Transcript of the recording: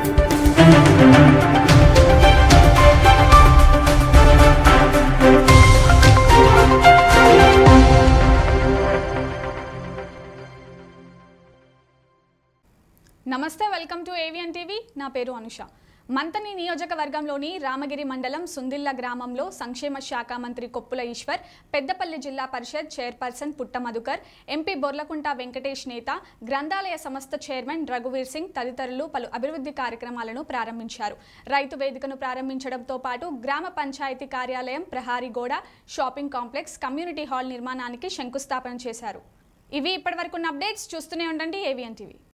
నమస్తే welcome to AVN TV నా పేరు అనుష మంతని నియోజకవర్గంలోని రామగిరి మండలం సుందిల్ల గ్రామంలో సంక్షేమ శాఖ మంత్రి కొప్పుల ఈశ్వర్ పెద్దపల్లి జిల్లా పరిషత్ చైర్పర్సన్ పుట్ట మధుకర్ ఎంపీ బొర్లకుంట వెంకటేష్ నేత గ్రంథాలయ సంస్థ చైర్మన్ రఘువీర్ సింగ్ తదితరులు పలు అభివృద్ధి కార్యక్రమాలను ప్రారంభించారు రైతు వేదికను ప్రారంభించడంతో పాటు గ్రామ పంచాయతీ కార్యాలయం ప్రహారీ గోడ షాపింగ్ కాంప్లెక్స్ కమ్యూనిటీ హాల్ నిర్మాణానికి శంకుస్థాపన చేశారు ఇవి ఇప్పటివరకున్న అప్డేట్స్ చూస్తూనే ఉండండి ఏవిఎన్ టీవీ